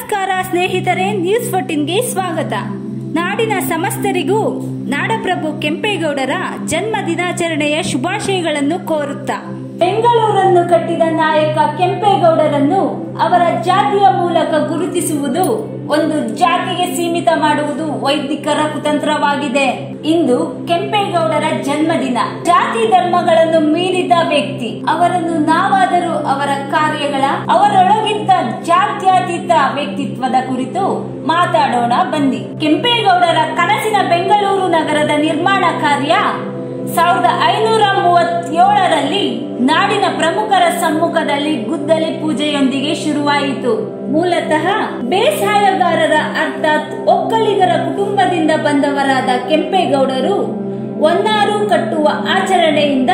ನಮಸ್ಕಾರ ಸ್ನೇಹಿತರೆ ನ್ಯೂಸ್ ಫೋರ್ಟೀನ್ಗೆ ಸ್ವಾಗತ ನಾಡಿನ ಸಮಸ್ತರಿಗೂ ನಾಡಪ್ರಭು ಕೆಂಪೇಗೌಡರ ಜನ್ಮ ದಿನಾಚರಣೆಯ ಶುಭಾಶಯಗಳನ್ನು ಕೋರುತ್ತಾ ಬೆಂಗಳೂರನ್ನು ಕಟ್ಟಿದ ನಾಯಕ ಕೆಂಪೇಗೌಡರನ್ನು ಅವರ ಜಾತಿಯ ಮೂಲಕ ಗುರುತಿಸುವುದು ಒಂದು ಜಾತಿಗೆ ಸೀಮಿತ ಮಾಡುವುದು ವೈದಿಕರ ಕುತಂತ್ರವಾಗಿದೆ ಇಂದು ಕೆಂಪೇಗೌಡರ ಜನ್ಮದಿನ ಜಾತಿ ಧರ್ಮಗಳನ್ನು ಮೀರಿದ ವ್ಯಕ್ತಿ ಅವರನ್ನು ನಾವಾದರೂ ಅವರ ಕಾರ್ಯಗಳ ಅವರೊಳಗಿದ್ದ ಜಾತ್ಯತೀತ ವ್ಯಕ್ತಿತ್ವದ ಕುರಿತು ಮಾತಾಡೋಣ ಬನ್ನಿ ಕೆಂಪೇಗೌಡರ ಕನಸಿನ ಬೆಂಗಳೂರು ನಗರದ ನಿರ್ಮಾಣ ಕಾರ್ಯ ಸಾವಿರದ ಐನೂರ ಮೂವತ್ತೇಳರಲ್ಲಿ ನಾಡಿನ ಪ್ರಮುಖರ ಸಮ್ಮುಖದಲ್ಲಿ ಗುದ್ದಲಿ ಪೂಜೆಯೊಂದಿಗೆ ಶುರುವಾಯಿತು ಮೂಲತಃ ಬೇಸಾಯಗಾರರ ಅರ್ಥಾತ್ ಒಕ್ಕಲಿಗರ ಕುಟುಂಬದಿಂದ ಬಂದವರಾದ ಕೆಂಪೇಗೌಡರು ಒನ್ನಾರು ಕಟ್ಟುವ ಆಚರಣೆಯಿಂದ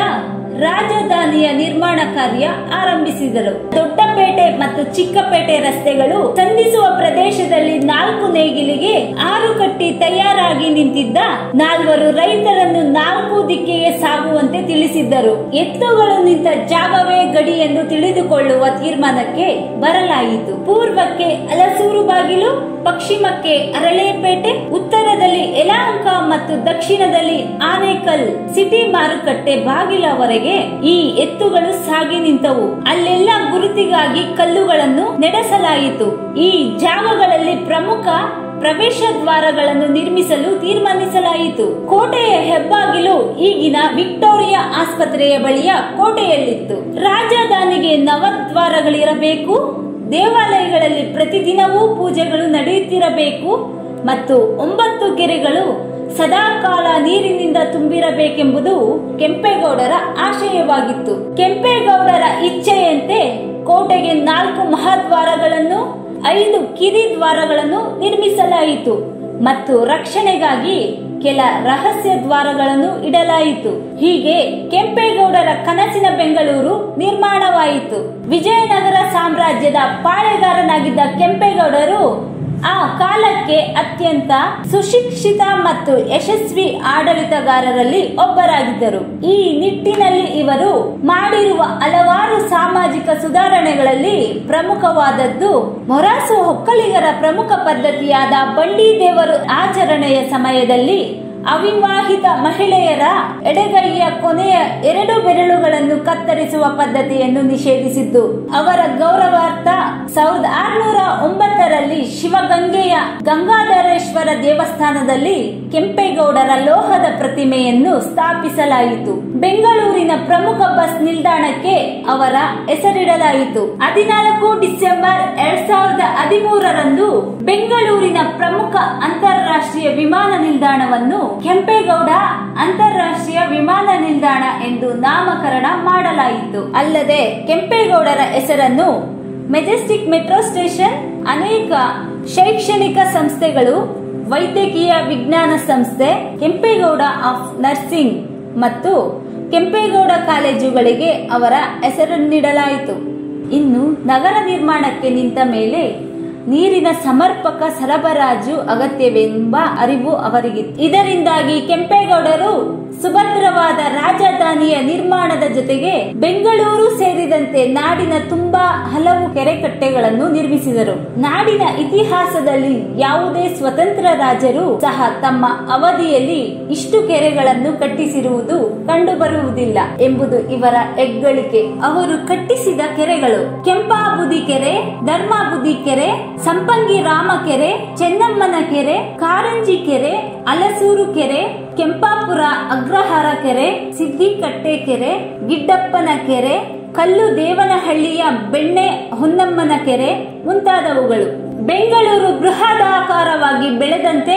ರಾಜಧಾನಿಯ ನಿರ್ಮಾಣ ಕಾರ್ಯ ಆರಂಭಿಸಿದರು ದೊಡ್ಡಪೇಟೆ ಮತ್ತು ಚಿಕ್ಕಪೇಟೆ ರಸ್ತೆಗಳು ಸಂಧಿಸುವ ಪ್ರದೇಶದಲ್ಲಿ ನಾಲ್ಕು ನೇಗಿಲಿಗೆ ಆರು ಕಟ್ಟಿ ತಯಾರಾಗಿ ನಿಂತಿದ್ದ ನಾಲ್ವರು ರೈತರನ್ನು ನಾಲ್ಕು ದಿಕ್ಕಿಗೆ ಸಾಗುವಂತೆ ತಿಳಿಸಿದ್ದರು ಎತ್ತುಗಳು ನಿಂತ ಜಾಗವೇ ಗಡಿ ಎಂದು ತಿಳಿದುಕೊಳ್ಳುವ ತೀರ್ಮಾನಕ್ಕೆ ಬರಲಾಯಿತು ಪೂರ್ವಕ್ಕೆ ಅಲಸೂರು ಬಾಗಿಲು ಪಶ್ಚಿಮಕ್ಕೆ ಅರಳೇಪೇಟೆ ಉತ್ತರದಲ್ಲಿ ಯಲಹಂಕ ಮತ್ತು ದಕ್ಷಿಣದಲ್ಲಿ ಆನೇಕಲ್ ಸಿಟಿ ಮಾರುಕಟ್ಟೆ ಬಾಗಿಲವರೆಗೆ ಈ ಎತ್ತುಗಳು ಸಾಗಿ ನಿಂತವು ಅಲ್ಲೆಲ್ಲ ಗುರುತಿಗಾಗಿ ಕಲ್ಲುಗಳನ್ನು ನೆಡೆಸಲಾಯಿತು ಈ ಜಾಗಗಳಲ್ಲಿ ಪ್ರಮುಖ ಪ್ರವೇಶ ದ್ವಾರಗಳನ್ನು ನಿರ್ಮಿಸಲು ತೀರ್ಮಾನಿಸಲಾಯಿತು ಕೋಟೆಯ ಹೆಬ್ಬಾಗಿಲು ಈಗಿನ ವಿಕ್ಟೋರಿಯಾ ಆಸ್ಪತ್ರೆಯ ಬಳಿಯ ಕೋಟೆಯಲ್ಲಿತ್ತು ರಾಜಧಾನಿಗೆ ನವದ್ವಾರಗಳಿರಬೇಕು ದೇವಾಲಯಗಳಲ್ಲಿ ಪ್ರತಿದಿನವೂ ಪೂಜೆಗಳು ನಡೆಯುತ್ತಿರಬೇಕು ಮತ್ತು ಒಂಬತ್ತು ಕೆರೆಗಳು ಸದಾಕಾಲ ನೀರಿನಿಂದ ತುಂಬಿರಬೇಕೆಂಬುದು ಕೆಂಪೇಗೌಡರ ಆಶಯವಾಗಿತ್ತು ಕೆಂಪೇಗೌಡರ ಇಚ್ಛೆಯಂತೆ ಕೋಟೆಗೆ ನಾಲ್ಕು ಮಹಾದ್ವಾರಗಳನ್ನು ಐದು ಕಿರಿ ದ್ವಾರಗಳನ್ನು ನಿರ್ಮಿಸಲಾಯಿತು ಮತ್ತು ರಕ್ಷಣೆಗಾಗಿ ಕೆಲ ರಹಸ್ಯ ದ್ವಾರಗಳನ್ನು ಇಡಲಾಯಿತು ಹೀಗೆ ಕೆಂಪೇಗೌಡರ ಕನಸಿನ ಬೆಂಗಳೂರು ನಿರ್ಮಾಣವಾಯಿತು ವಿಜಯನಗರ ಸಾಮ್ರಾಜ್ಯದ ಪಾಳೆಗಾರನಾಗಿದ್ದ ಕೆಂಪೇಗೌಡರು ಆ ಕಾಲಕ್ಕೆ ಅತ್ಯಂತ ಸುಶಿಕ್ಷಿತ ಮತ್ತು ಯಶಸ್ವಿ ಆಡಳಿತಗಾರರಲ್ಲಿ ಒಬ್ಬರಾಗಿದ್ದರು ಈ ನಿಟ್ಟಿನಲ್ಲಿ ಇವರು ಮಾಡಿರುವ ಹಲವಾರು ಸಾಮಾಜಿಕ ಸುಧಾರಣೆಗಳಲ್ಲಿ ಪ್ರಮುಖವಾದದ್ದು ಮೊರಾಸು ಒಕ್ಕಲಿಗರ ಪ್ರಮುಖ ಪದ್ಧತಿಯಾದ ಬಂಡಿ ದೇವರು ಆಚರಣೆಯ ಸಮಯದಲ್ಲಿ ಅವಿವಾಹಿತ ಮಹಿಳೆಯರ ಎಡಗೈಯ ಕೊನೆಯ ಎರಡು ಬೆರಳುಗಳನ್ನು ಕತ್ತರಿಸುವ ಪದ್ಧತಿಯನ್ನು ನಿಷೇಧಿಸಿದ್ದು ಅವರ ಗೌರವಾರ್ಥ ಸಾವಿರದ ಆರುನೂರ ಒಂಬತ್ತರಲ್ಲಿ ಶಿವಗಂಗೆಯ ಗಂಗಾಧರೇಶ್ವರ ದೇವಸ್ಥಾನದಲ್ಲಿ ಕೆಂಪೇಗೌಡರ ಲೋಹದ ಪ್ರತಿಮೆಯನ್ನು ಸ್ಥಾಪಿಸಲಾಯಿತು ಬೆಂಗಳೂರಿನ ಪ್ರಮುಖ ಬಸ್ ನಿಲ್ದಾಣಕ್ಕೆ ಅವರ ಹೆಸರಿಡಲಾಯಿತು ಹದಿನಾಲ್ಕು ಡಿಸೆಂಬರ್ ಎರಡ್ ಸಾವಿರದ ಹದಿಮೂರರಂದು ಬೆಂಗಳೂರಿನ ಪ್ರಮುಖ ಅಂತಾರಾಷ್ಟ್ರೀಯ ವಿಮಾನ ನಿಲ್ದಾಣವನ್ನು ಕೆಂಪೇಗೌಡ ಅಂತಾರಾಷ್ಟ್ರೀಯ ವಿಮಾನ ನಿಲ್ದಾಣ ಎಂದು ನಾಮಕರಣ ಮಾಡಲಾಯಿತು ಅಲ್ಲದೆ ಕೆಂಪೇಗೌಡರ ಹೆಸರನ್ನು ಮೆಜೆಸ್ಟಿಕ್ ಮೆಟ್ರೋ ಸ್ಟೇಷನ್ ಅನೇಕ ಶೈಕ್ಷಣಿಕ ಸಂಸ್ಥೆಗಳು ವೈದ್ಯಕೀಯ ವಿಜ್ಞಾನ ಸಂಸ್ಥೆ ಕೆಂಪೇಗೌಡ ಆಫ್ ನರ್ಸಿಂಗ್ ಮತ್ತು ಕೆಂಪೇಗೌಡ ಕಾಲೇಜುಗಳಿಗೆ ಅವರ ಹೆಸರನ್ನಿಡಲಾಯಿತು ಇನ್ನು ನಗರ ನಿರ್ಮಾಣಕ್ಕೆ ನಿಂತ ಮೇಲೆ ನೀರಿನ ಸಮರ್ಪಕ ಸರಬರಾಜು ಅಗತ್ಯವೆಂಬ ಅರಿವು ಅವರಿಗಿತ್ತು ಇದರಿಂದಾಗಿ ಕೆಂಪೇಗೌಡರು ಸುಭದ್ರವಾದ ರಾಜಧಾನಿಯ ನಿರ್ಮಾಣದ ಜೊತೆಗೆ ಬೆಂಗಳೂರು ಸೇರಿದಂತೆ ನಾಡಿನ ತುಂಬಾ ಹಲವು ಕೆರೆಕಟ್ಟೆಗಳನ್ನು ನಿರ್ಮಿಸಿದರು ನಾಡಿನ ಇತಿಹಾಸದಲ್ಲಿ ಯಾವುದೇ ಸ್ವತಂತ್ರ ರಾಜರು ಸಹ ತಮ್ಮ ಅವಧಿಯಲ್ಲಿ ಇಷ್ಟು ಕೆರೆಗಳನ್ನು ಕಟ್ಟಿಸಿರುವುದು ಕಂಡುಬರುವುದಿಲ್ಲ ಎಂಬುದು ಇವರ ಹೆಗ್ಗಳಿಕೆ ಅವರು ಕಟ್ಟಿಸಿದ ಕೆರೆಗಳು ಕೆಂಪಾಬುದಿ ಕೆರೆ ಧರ್ಮಾಬುದಿ ಕೆರೆ ಸಂಪಂಗಿ ರಾಮ ಕೆರೆ ಚೆನ್ನಮ್ಮನ ಕೆರೆ ಕಾರಂಜಿ ಕೆರೆ ಅಲಸೂರು ಕೆರೆ ಕೆಂಪಾಪುರ ಅಗ್ರಹಾರ ಕೆರೆ ಸಿದ್ದಿಕಟ್ಟೆ ಕೆರೆ ಗಿಡ್ಡಪ್ಪನ ಕೆರೆ ಕಲ್ಲು ದೇವನಹಳ್ಳಿಯ ಬೆಣ್ಣೆ ಹೊನ್ನಮ್ಮನ ಕೆರೆ ಮುಂತಾದವುಗಳು ಬೆಂಗಳೂರು ಬೃಹದಾಕಾರವಾಗಿ ಬೆಳೆದಂತೆ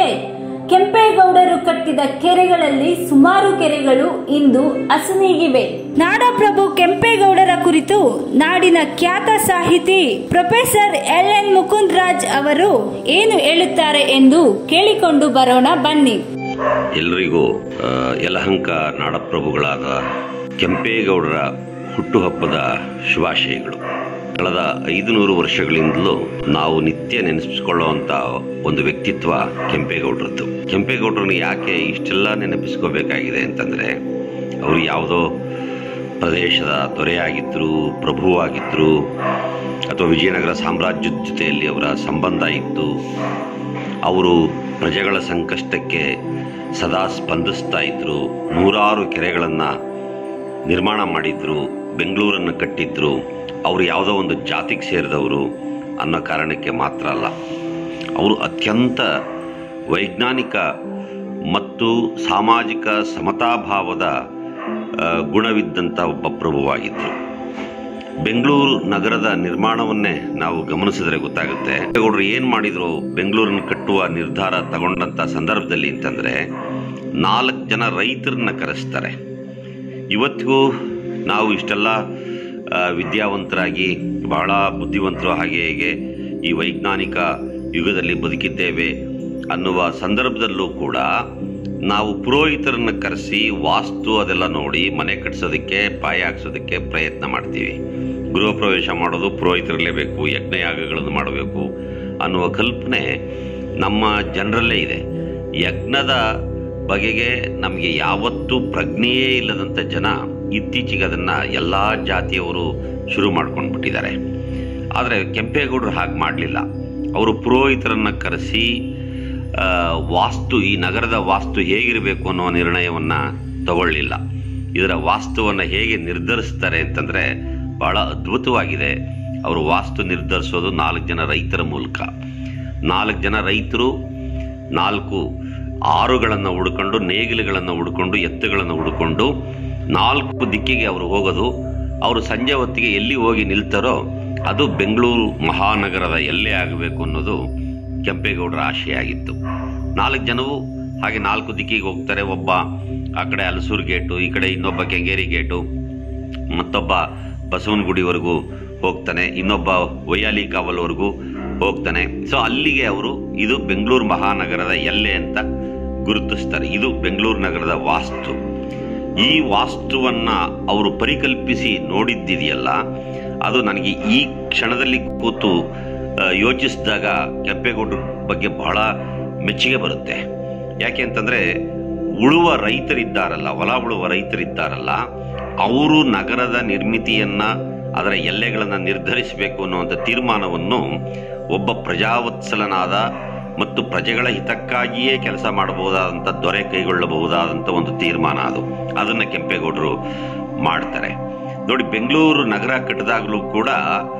ಕೆಂಪೇಗೌಡರು ಕಟ್ಟಿದ ಕೆರೆಗಳಲ್ಲಿ ಸುಮಾರು ಕೆರೆಗಳು ಇಂದು ಅಸುನೀಗಿವೆ ನಾಡಪ್ರಭು ಕೆಂಪೇಗೌಡರ ಕುರಿತು ನಾಡಿನ ಖ್ಯಾತ ಸಾಹಿತಿ professor L N Mukund Raj ಅವರು ಏನು ಹೇಳುತ್ತಾರೆ ಎಂದು ಕೇಳಿಕೊಂಡು ಬರೋಣ ಬನ್ನಿ ಎಲ್ಲರಿಗೂ ಆ, ಯಲಹಂಕ ನಾಡಪ್ರಭುಗಳಾದ ಕೆಂಪೇಗೌಡರ ಹುಟ್ಟುಹಬ್ಬದ ಶುಭಾಶಯಗಳು ಕಳೆದ ಐದು ನೂರು ವರ್ಷಗಳಿಂದಲೂ ನಾವು ನಿತ್ಯ ನೆನೆಸಿಕೊಳ್ಳುವಂತ ಒಂದು ವ್ಯಕ್ತಿತ್ವ ಕೆಂಪೇಗೌಡರದ್ದು ಕೆಂಪೇಗೌಡರನ್ನ ಯಾಕೆ ಇಷ್ಟೆಲ್ಲ ನೆನಪಿಸ್ಕೋಬೇಕಾಗಿದೆ ಅಂತಂದ್ರೆ ಅವರು ಯಾವುದೋ ಪ್ರದೇಶದ ದೊರೆಯಾಗಿದ್ರು ಪ್ರಭುವಾಗಿದ್ರು ಅಥವಾ ವಿಜಯನಗರ ಸಾಮ್ರಾಜ್ಯದ ಜೊತೆಯಲ್ಲಿ ಅವರ ಸಂಬಂಧ ಇತ್ತು ಅವರು ಪ್ರಜೆಗಳ ಸಂಕಷ್ಟಕ್ಕೆ ಸದಾ ಸ್ಪಂದಿಸ್ತಾ ಇದ್ರು ನೂರಾರು ಕೆರೆಗಳನ್ನು ನಿರ್ಮಾಣ ಮಾಡಿದ್ರು ಬೆಂಗಳೂರನ್ನು ಕಟ್ಟಿದ್ರು ಅವರು ಯಾವುದೋ ಒಂದು ಜಾತಿಗೆ ಸೇರಿದವರು ಅನ್ನೋ ಕಾರಣಕ್ಕೆ ಮಾತ್ರ ಅಲ್ಲ ಅವರು ಅತ್ಯಂತ ವೈಜ್ಞಾನಿಕ ಮತ್ತು ಸಾಮಾಜಿಕ ಸಮತಾಭಾವದ ಆ, ಗುಣವಿದ್ದಂಥ ಒಬ್ಬ ಪ್ರಭುವಾಗಿದ್ದರು ಬೆಂಗಳೂರು ನಗರದ ನಿರ್ಮಾಣವನ್ನೇ ನಾವು ಗಮನಿಸಿದ್ರೆ ಗೊತ್ತಾಗುತ್ತೆ ಗೌಡರು ಏನು ಮಾಡಿದ್ರು ಬೆಂಗಳೂರನ್ನು ಕಟ್ಟುವ ನಿರ್ಧಾರ ತಗೊಂಡಂಥ ಸಂದರ್ಭದಲ್ಲಿ ಅಂತಂದರೆ ನಾಲ್ಕು ಜನ ರೈತರನ್ನ ಕರೆಸ್ತಾರೆ ಇವತ್ತಿಗೂ ನಾವು ಇಷ್ಟೆಲ್ಲ ಆ, ವಿದ್ಯಾವಂತರಾಗಿ ಬಹಳ ಬುದ್ಧಿವಂತರು ಹಾಗೆ ಹೇಗೆ ಈ ವೈಜ್ಞಾನಿಕ ಯುಗದಲ್ಲಿ ಬದುಕಿದ್ದೇವೆ ಅನ್ನುವ ಸಂದರ್ಭದಲ್ಲೂ ಕೂಡ ನಾವು ಪುರೋಹಿತರನ್ನು ಕರೆಸಿ ವಾಸ್ತು ಅದೆಲ್ಲ ನೋಡಿ ಮನೆ ಕಟ್ಸೋದಕ್ಕೆ ಪಾಯ ಹಾಕ್ಸೋದಕ್ಕೆ ಪ್ರಯತ್ನ ಮಾಡ್ತೀವಿ ಗೃಹ ಪ್ರವೇಶ ಮಾಡೋದು ಪುರೋಹಿತರಲೇಬೇಕು ಯಜ್ಞಯಾಗಗಳನ್ನು ಮಾಡಬೇಕು ಅನ್ನುವ ಕಲ್ಪನೆ ನಮ್ಮ ಜನರಲ್ಲೇ ಇದೆ ಯಜ್ಞದ ಬಗೆಗೆ ನಮಗೆ ಯಾವತ್ತೂ ಪ್ರಜ್ಞೆಯೇ ಇಲ್ಲದಂಥ ಜನ ಇತ್ತೀಚೆಗೆ ಅದನ್ನು ಎಲ್ಲ ಜಾತಿಯವರು ಶುರು ಮಾಡ್ಕೊಂಡು ಬಿಟ್ಟಿದ್ದಾರೆ ಆದರೆ ಕೆಂಪೇಗೌಡರು ಹಾಗೆ ಮಾಡಲಿಲ್ಲ ಅವರು ಪುರೋಹಿತರನ್ನು ಕರೆಸಿ ಆ, ವಾಸ್ತು ಈ ನಗರದ ವಾಸ್ತು ಹೇಗಿರಬೇಕು ಅನ್ನೋ ನಿರ್ಣಯವನ್ನು ತಗೊಳ್ಳಿಲ್ಲ ಇದರ ವಾಸ್ತುವನ್ನು ಹೇಗೆ ನಿರ್ಧರಿಸ್ತಾರೆ ಅಂತಂದರೆ ಬಹಳ ಅದ್ಭುತವಾಗಿದೆ ಅವರು ವಾಸ್ತು ನಿರ್ಧರಿಸೋದು ನಾಲ್ಕು ಜನ ರೈತರ ಮೂಲಕ ನಾಲ್ಕು ಜನ ರೈತರು ನಾಲ್ಕು ಆರುಗಳನ್ನು ಹುಡ್ಕೊಂಡು ನೇಗಿಲುಗಳನ್ನು ಹುಡ್ಕೊಂಡು ಎತ್ತುಗಳನ್ನು ಹುಡ್ಕೊಂಡು ನಾಲ್ಕು ದಿಕ್ಕಿಗೆ ಅವರು ಹೋಗೋದು ಅವರು ಸಂಜೆ ಹೊತ್ತಿಗೆ ಎಲ್ಲಿ ಹೋಗಿ ನಿಲ್ತಾರೋ ಅದು ಬೆಂಗಳೂರು ಮಹಾನಗರದ ಎಲ್ಲೇ ಆಗಬೇಕು ಅನ್ನೋದು ಕೆಂಪೇಗೌಡರ ಆಶೆಯಾಗಿತ್ತು ನಾಲ್ಕು ಜನವು ಹಾಗೆ ನಾಲ್ಕು ದಿಕ್ಕಿಗೆ ಹೋಗ್ತಾರೆ ಒಬ್ಬ ಆ ಕಡೆ ಹಲಸೂರು ಗೇಟು ಈ ಕಡೆ ಇನ್ನೊಬ್ಬ ಕೆಂಗೇರಿ ಗೇಟು ಮತ್ತೊಬ್ಬ ಬಸವನಗುಡಿವರೆಗೂ ಹೋಗ್ತಾನೆ ಇನ್ನೊಬ್ಬ ವೈಯಾಲಿ ಕಾವಲ್ವರೆಗೂ ಹೋಗ್ತಾನೆ ಸೊ ಅಲ್ಲಿಗೆ ಅವರು ಇದು ಬೆಂಗಳೂರು ಮಹಾನಗರದ ಎಲ್ಲೆ ಅಂತ ಗುರುತಿಸ್ತಾರೆ ಇದು ಬೆಂಗಳೂರು ನಗರದ ವಾಸ್ತು ಈ ವಾಸ್ತುವನ್ನ ಅವರು ಪರಿಕಲ್ಪಿಸಿ ನೋಡಿದ್ದಿದೆಯಲ್ಲ ಅದು ನನಗೆ ಈ ಕ್ಷಣದಲ್ಲಿ ಕೂತು ಆ, ಯೋಚಿಸಿದಾಗ ಕೆಂಪೇಗೌಡರ ಬಗ್ಗೆ ಬಹಳ ಮೆಚ್ಚುಗೆ ಬರುತ್ತೆ ಯಾಕೆ ಅಂತಂದ್ರೆ ಉಳುವ ರೈತರಿದ್ದಾರಲ್ಲ ಹೊಲ ಉಳುವ ರೈತರಿದ್ದಾರಲ್ಲ ಅವರು ನಗರದ ನಿರ್ಮಿತಿಯನ್ನ ಅದರ ಎಲ್ಲೆಗಳನ್ನು ನಿರ್ಧರಿಸಬೇಕು ಅನ್ನುವಂಥ ತೀರ್ಮಾನವನ್ನು ಒಬ್ಬ ಪ್ರಜಾವತ್ಸಲನಾದ ಮತ್ತು ಪ್ರಜೆಗಳ ಹಿತಕ್ಕಾಗಿಯೇ ಕೆಲಸ ಮಾಡಬಹುದಾದಂಥ ದೊರೆ ಕೈಗೊಳ್ಳಬಹುದಾದಂಥ ಒಂದು ತೀರ್ಮಾನ ಅದು ಅದನ್ನು ಕೆಂಪೇಗೌಡರು ಮಾಡ್ತಾರೆ ನೋಡಿ ಬೆಂಗಳೂರು ನಗರ ಕಟ್ಟಿದಾಗಲೂ ಕೂಡ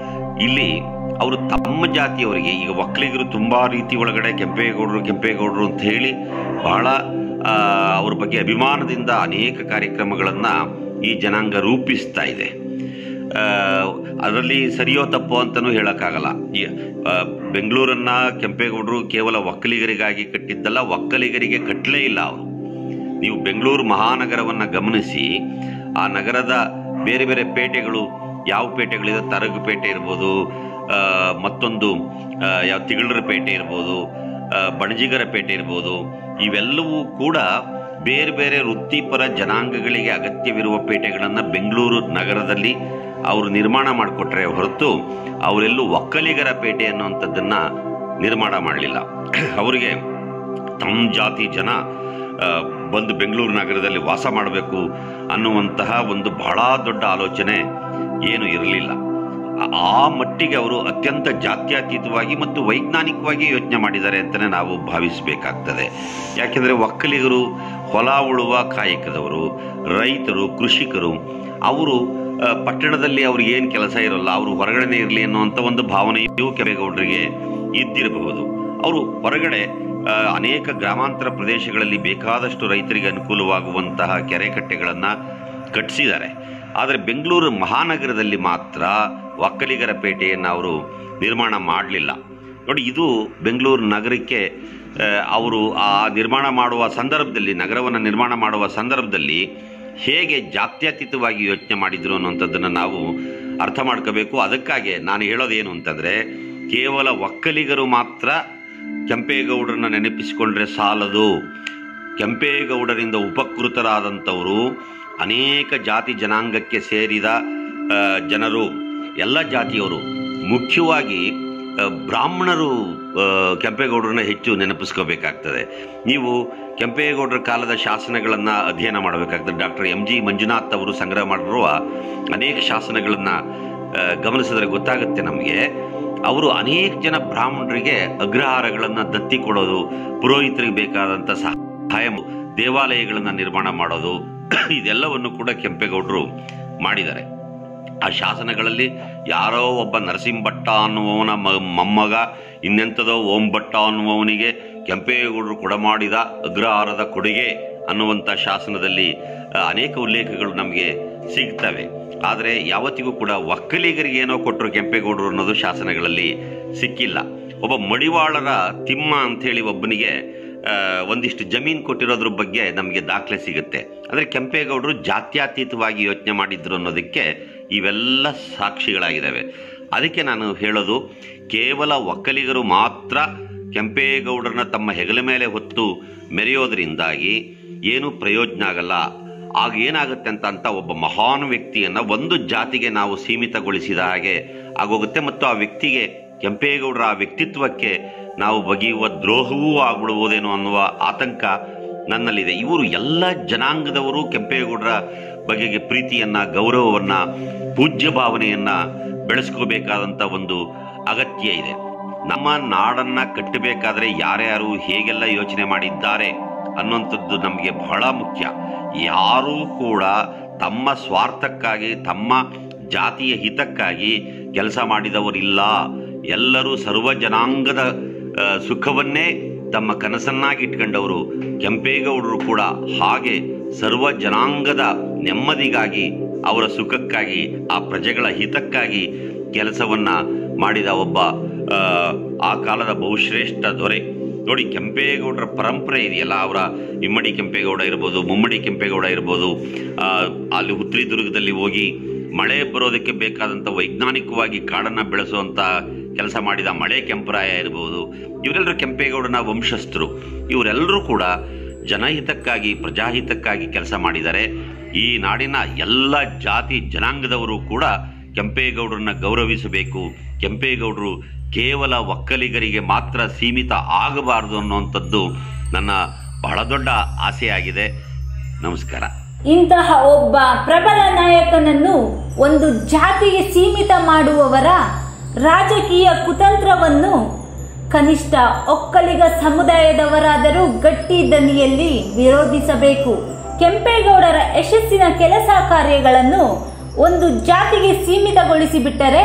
ಇಲ್ಲಿ ಅವರು ತಮ್ಮ ಜಾತಿಯವರಿಗೆ ಈಗ ಒಕ್ಕಲಿಗರು ತುಂಬಾ ರೀತಿ ಒಳಗಡೆ ಕೆಂಪೇಗೌಡರು ಕೆಂಪೇಗೌಡರು ಅಂತ ಹೇಳಿ ಬಹಳ ಆ, ಅವ್ರ ಬಗ್ಗೆ ಅಭಿಮಾನದಿಂದ ಅನೇಕ ಕಾರ್ಯಕ್ರಮಗಳನ್ನು ಈ ಜನಾಂಗ ರೂಪಿಸ್ತಾ ಇದೆ ಆ, ಅದರಲ್ಲಿ ಸರಿಯೋ ತಪ್ಪೋ ಅಂತಲೂ ಹೇಳೋಕ್ಕಾಗಲ್ಲ ಈ ಆ, ಬೆಂಗಳೂರನ್ನ ಕೆಂಪೇಗೌಡರು ಕೇವಲ ಒಕ್ಕಲಿಗರಿಗಾಗಿ ಕಟ್ಟಿದ್ದಲ್ಲ ಒಕ್ಕಲಿಗರಿಗೆ ಕಟ್ಟಲೇ ಇಲ್ಲ ಅವರು ನೀವು ಬೆಂಗಳೂರು ಮಹಾನಗರವನ್ನು ಗಮನಿಸಿ ಆ ನಗರದ ಬೇರೆ ಬೇರೆ ಪೇಟೆಗಳು ಯಾವ ಪೇಟೆಗಳಿದೆ ತರಗು ಪೇಟೆ ಇರ್ಬೋದು ಆ, ಮತ್ತೊಂದು ಆ, ಯಾವ ತಿಗಳರ ಪೇಟೆ ಇರ್ಬೋದು ಆ, ಬಣಜಿಗರ ಪೇಟೆ ಇರ್ಬೋದು ಇವೆಲ್ಲವೂ ಕೂಡ ಬೇರೆ ಬೇರೆ ವೃತ್ತಿಪರ ಜನಾಂಗಗಳಿಗೆ ಅಗತ್ಯವಿರುವ ಪೇಟೆಗಳನ್ನು ಬೆಂಗಳೂರು ನಗರದಲ್ಲಿ ಅವರು ನಿರ್ಮಾಣ ಮಾಡಿಕೊಟ್ರೆ ಹೊರತು ಅವರೆಲ್ಲೂ ಒಕ್ಕಲಿಗರ ಪೇಟೆ ಅನ್ನುವಂಥದ್ದನ್ನ ನಿರ್ಮಾಣ ಮಾಡಲಿಲ್ಲ ಅವರಿಗೆ ತಮ್ಮ ಜಾತಿ ಜನ ಆ, ಬಂದು ಬೆಂಗಳೂರು ನಗರದಲ್ಲಿ ವಾಸ ಮಾಡಬೇಕು ಅನ್ನುವಂತಹ ಒಂದು ಬಹಳ ದೊಡ್ಡ ಆಲೋಚನೆ ಏನು ಇರಲಿಲ್ಲ ಆ- ಆ ಮಟ್ಟಿಗೆ ಅವರು ಅತ್ಯಂತ ಜಾತ್ಯತೀತವಾಗಿ ಮತ್ತು ವೈಜ್ಞಾನಿಕವಾಗಿ ಯೋಚನೆ ಮಾಡಿದ್ದಾರೆ ಅಂತಲೇ ನಾವು ಭಾವಿಸಬೇಕಾಗ್ತದೆ ಯಾಕೆಂದರೆ ಒಕ್ಕಲಿಗರು ಹೊಲ ಉಳುವ ಕಾಯಕದವರು ರೈತರು ಕೃಷಿಕರು ಅವರು ಆ, ಪಟ್ಟಣದಲ್ಲಿ ಅವ್ರಿಗೆ ಏನು ಕೆಲಸ ಇರೋಲ್ಲ ಅವರು ಹೊರಗಡೆನೇ ಇರಲಿ ಅನ್ನುವಂಥ ಒಂದು ಭಾವನೆಯೂ ಕೆಂಪೇಗೌಡರಿಗೆ ಇದ್ದಿರಬಹುದು ಅವರು ಹೊರಗಡೆ ಆ, ಅನೇಕ ಗ್ರಾಮಾಂತರ ಪ್ರದೇಶಗಳಲ್ಲಿ ಬೇಕಾದಷ್ಟು ರೈತರಿಗೆ ಅನುಕೂಲವಾಗುವಂತಹ ಕೆರೆ ಕಟ್ಟೆಗಳನ್ನು ಕಟ್ಟಿಸಿದ್ದಾರೆ ಆದರೆ ಬೆಂಗಳೂರು ಮಹಾನಗರದಲ್ಲಿ ಮಾತ್ರ ಒಕ್ಕಲಿಗರ ಪೇಟೆಯನ್ನು ಅವರು ನಿರ್ಮಾಣ ಮಾಡಲಿಲ್ಲ ನೋಡಿ ಇದು ಬೆಂಗಳೂರು ನಗರಕ್ಕೆ ಆ, ಅವರು ಆ ನಿರ್ಮಾಣ ಮಾಡುವ ಸಂದರ್ಭದಲ್ಲಿ ನಗರವನ್ನು ನಿರ್ಮಾಣ ಮಾಡುವ ಸಂದರ್ಭದಲ್ಲಿ ಹೇಗೆ ಜಾತ್ಯತೀತವಾಗಿ ಯೋಚನೆ ಮಾಡಿದ್ರು ಅನ್ನುವಂಥದ್ದನ್ನು ನಾವು ಅರ್ಥ ಮಾಡ್ಕೋಬೇಕು ಅದಕ್ಕಾಗಿ ನಾನು ಹೇಳೋದೇನು ಅಂತಂದರೆ ಕೇವಲ ಒಕ್ಕಲಿಗರು ಮಾತ್ರ ಕೆಂಪೇಗೌಡರನ್ನ ನೆನಪಿಸಿಕೊಂಡ್ರೆ ಸಾಲದು ಕೆಂಪೇಗೌಡರಿಂದ ಉಪಕೃತರಾದಂಥವರು ಅನೇಕ ಜಾತಿ ಜನಾಂಗಕ್ಕೆ ಸೇರಿದ ಆ, ಜನರು ಎಲ್ಲ ಜಾತಿಯವರು ಮುಖ್ಯವಾಗಿ ಆ, ಬ್ರಾಹ್ಮಣರು ಆ, ಕೆಂಪೇಗೌಡರನ್ನ ಹೆಚ್ಚು ನೆನಪಿಸ್ಕೋಬೇಕಾಗ್ತದೆ ನೀವು ಕೆಂಪೇಗೌಡರ ಕಾಲದ ಶಾಸನಗಳನ್ನು ಅಧ್ಯಯನ ಮಾಡಬೇಕಾಗ್ತದೆ ಡಾಕ್ಟರ್ ಎಂ ಜಿ ಮಂಜುನಾಥ್ ಅವರು ಸಂಗ್ರಹ ಮಾಡಿರುವ ಅನೇಕ ಶಾಸನಗಳನ್ನು ಆ, ಗಮನಿಸಿದ್ರೆ ಗೊತ್ತಾಗುತ್ತೆ ನಮಗೆ ಅವರು ಅನೇಕ ಜನ ಬ್ರಾಹ್ಮಣರಿಗೆ ಅಗ್ರಹಾರಗಳನ್ನು ದತ್ತಿ ಕೊಡೋದು ಪುರೋಹಿತರಿಗೆ ಬೇಕಾದಂಥ ಸಹಾಯ ದೇವಾಲಯಗಳನ್ನು ನಿರ್ಮಾಣ ಮಾಡೋದು ಇದೆಲ್ಲವನ್ನು ಕೂಡ ಕೆಂಪೇಗೌಡರು ಮಾಡಿದ್ದಾರೆ ಆ ಶಾಸನಗಳಲ್ಲಿ ಯಾರೋ ಒಬ್ಬ ನರಸಿಂಹಭಟ್ಟ ಅನ್ನುವವನ ಮ- ಮೊಮ್ಮಗ ಇನ್ನೆಂಥದೋ ಓಂ ಭಟ್ಟ ಅನ್ನುವವನಿಗೆ ಕೆಂಪೇಗೌಡರು ಕೊಡಮಾಡಿದ ಅಗ್ರಹಾರದ ಕೊಡುಗೆ ಅನ್ನುವಂಥ ಶಾಸನದಲ್ಲಿ ಆ, ಅನೇಕ ಉಲ್ಲೇಖಗಳು ನಮಗೆ ಸಿಗ್ತವೆ ಆದರೆ ಯಾವತ್ತಿಗೂ ಕೂಡ ಒಕ್ಕಲಿಗರಿಗೆ ಏನೋ ಕೊಟ್ಟರು ಕೆಂಪೇಗೌಡರು ಅನ್ನೋದು ಶಾಸನಗಳಲ್ಲಿ ಸಿಕ್ಕಿಲ್ಲ ಒಬ್ಬ ಮಡಿವಾಳರ ತಿಮ್ಮ ಅಂಥೇಳಿ ಒಬ್ಬನಿಗೆ ಆ, ಒಂದಿಷ್ಟು ಜಮೀನು ಕೊಟ್ಟಿರೋದ್ರ ಬಗ್ಗೆ ನಮಗೆ ದಾಖಲೆ ಸಿಗುತ್ತೆ ಅಂದರೆ ಕೆಂಪೇಗೌಡರು ಜಾತ್ಯತೀತವಾಗಿ ಯೋಚನೆ ಮಾಡಿದ್ರು ಅನ್ನೋದಕ್ಕೆ ಇವೆಲ್ಲ ಸಾಕ್ಷಿಗಳಾಗಿದ್ದಾವೆ ಅದಕ್ಕೆ ನಾನು ಹೇಳೋದು ಕೇವಲ ಒಕ್ಕಲಿಗರು ಮಾತ್ರ ಕೆಂಪೇಗೌಡರನ್ನ ತಮ್ಮ ಹೆಗಲ ಮೇಲೆ ಹೊತ್ತು ಮೆರೆಯೋದ್ರಿಂದಾಗಿ ಏನು ಪ್ರಯೋಜನ ಆಗಲ್ಲ ಆಗ ಏನಾಗುತ್ತೆ ಅಂತ ಅಂತ ಒಬ್ಬ ಮಹಾನ್ ವ್ಯಕ್ತಿಯನ್ನ ಒಂದು ಜಾತಿಗೆ ನಾವು ಸೀಮಿತಗೊಳಿಸಿದ ಹಾಗೆ ಆಗೋಗುತ್ತೆ ಮತ್ತು ಆ ವ್ಯಕ್ತಿಗೆ ಕೆಂಪೇಗೌಡರ ಆ ವ್ಯಕ್ತಿತ್ವಕ್ಕೆ ನಾವು ಬಗೆಯುವ ದ್ರೋಹವೂ ಆಗ್ಬಿಡುವುದೇನೋ ಅನ್ನುವ ಆತಂಕ ನನ್ನಲ್ಲಿದೆ ಇವರು ಎಲ್ಲ ಜನಾಂಗದವರು ಕೆಂಪೇಗೌಡರ ಬಗೆಗೆ ಪ್ರೀತಿಯನ್ನ ಗೌರವವನ್ನ ಪೂಜ್ಯ ಭಾವನೆಯನ್ನ ಬೆಳೆಸ್ಕೋಬೇಕಾದಂತ ಒಂದು ಅಗತ್ಯ ಇದೆ ನಮ್ಮ ನಾಡನ್ನ ಕಟ್ಟಬೇಕಾದ್ರೆ ಯಾರ್ಯಾರು ಹೇಗೆಲ್ಲ ಯೋಚನೆ ಮಾಡಿದ್ದಾರೆ ಅನ್ನುವಂಥದ್ದು ನಮಗೆ ಬಹಳ ಮುಖ್ಯ ಯಾರೂ ಕೂಡ ತಮ್ಮ ಸ್ವಾರ್ಥಕ್ಕಾಗಿ ತಮ್ಮ ಜಾತಿಯ ಹಿತಕ್ಕಾಗಿ ಕೆಲಸ ಮಾಡಿದವರಿಲ್ಲ ಎಲ್ಲರೂ ಸರ್ವ ಜನಾಂಗದ ಆ, ಸುಖವನ್ನೇ ತಮ್ಮ ಕನಸನ್ನಾಗಿ ಇಟ್ಕೊಂಡವರು ಕೆಂಪೇಗೌಡರು ಕೂಡ ಹಾಗೆ ಸರ್ವ ಜನಾಂಗದ ನೆಮ್ಮದಿಗಾಗಿ ಅವರ ಸುಖಕ್ಕಾಗಿ ಆ ಪ್ರಜೆಗಳ ಹಿತಕ್ಕಾಗಿ ಕೆಲಸವನ್ನ ಮಾಡಿದ ಒಬ್ಬ ಆ, ಆ ಕಾಲದ ಬಹುಶ್ರೇಷ್ಠ ದೊರೆ ನೋಡಿ ಕೆಂಪೇಗೌಡರ ಪರಂಪರೆ ಇದೆಯಲ್ಲ ಅವರ ಇಮ್ಮಡಿ ಕೆಂಪೇಗೌಡ ಇರ್ಬೋದು ಮುಮ್ಮಡಿ ಕೆಂಪೇಗೌಡ ಇರ್ಬೋದು ಆ, ಅಲ್ಲಿ ಹುತ್ರಿ ದುರ್ಗದಲ್ಲಿ ಹೋಗಿ ಮಳೆ ಬರೋದಕ್ಕೆ ಬೇಕಾದಂಥ ವೈಜ್ಞಾನಿಕವಾಗಿ ಕಾಡನ್ನು ಬೆಳೆಸುವಂಥ ಕೆಲಸ ಮಾಡಿದ ಮಳೆ ಕೆಂಪರಾಯ ಇರ್ಬೋದು ಇವರೆಲ್ಲರೂ ಕೆಂಪೇಗೌಡನ ವಂಶಸ್ಥರು ಇವರೆಲ್ಲರೂ ಕೂಡ ಜನಹಿತಕ್ಕಾಗಿ ಪ್ರಜಾಹಿತಕ್ಕಾಗಿ ಕೆಲಸ ಮಾಡಿದ್ದಾರೆ ಈ ನಾಡಿನ ಎಲ್ಲ ಜಾತಿ ಜನಾಂಗದವರು ಕೂಡ ಕೆಂಪೇಗೌಡರನ್ನ ಗೌರವಿಸಬೇಕು ಕೆಂಪೇಗೌಡರು ಕೇವಲ ಒಕ್ಕಲಿಗರಿಗೆ ಮಾತ್ರ ಸೀಮಿತ ಆಗಬಾರದು ಅನ್ನುವಂಥದ್ದು ನನ್ನ ಬಹಳ ದೊಡ್ಡ ಆಸೆಯಾಗಿದೆ ನಮಸ್ಕಾರ ಇಂತಹ ಒಬ್ಬ ಪ್ರಬಲ ನಾಯಕನನ್ನು ಒಂದು ಜಾತಿಗೆ ಸೀಮಿತ ಮಾಡುವವರ ರಾಜಕೀಯ ಕುತಂತ್ರವನ್ನು ಕನಿಷ್ಠ ಒಕ್ಕಲಿಗ ಸಮುದಾಯದವರಾದರೂ ಗಟ್ಟಿ ದನಿಯಲ್ಲಿ ವಿರೋಧಿಸಬೇಕು ಕೆಂಪೇಗೌಡರ ಯಶಸ್ಸಿನ ಕೆಲಸ ಕಾರ್ಯಗಳನ್ನು ಒಂದು ಜಾತಿಗೆ ಸೀಮಿತಗೊಳಿಸಿಬಿಟ್ಟರೆ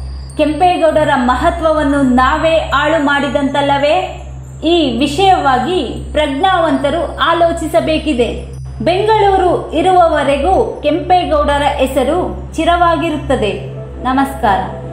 ಕೆಂಪೇಗೌಡರ ಮಹತ್ವವನ್ನು ನಾವೇ ಆಳು ಮಾಡಿದಂತಲ್ಲವೇ ಈ ವಿಷಯವಾಗಿ ಪ್ರಜ್ಞಾವಂತರು ಆಲೋಚಿಸಬೇಕಿದೆ ಬೆಂಗಳೂರು ಇರುವವರೆಗೂ ಕೆಂಪೇಗೌಡರ ಹೆಸರು ಚಿರವಾಗಿರುತ್ತದೆ ನಮಸ್ಕಾರ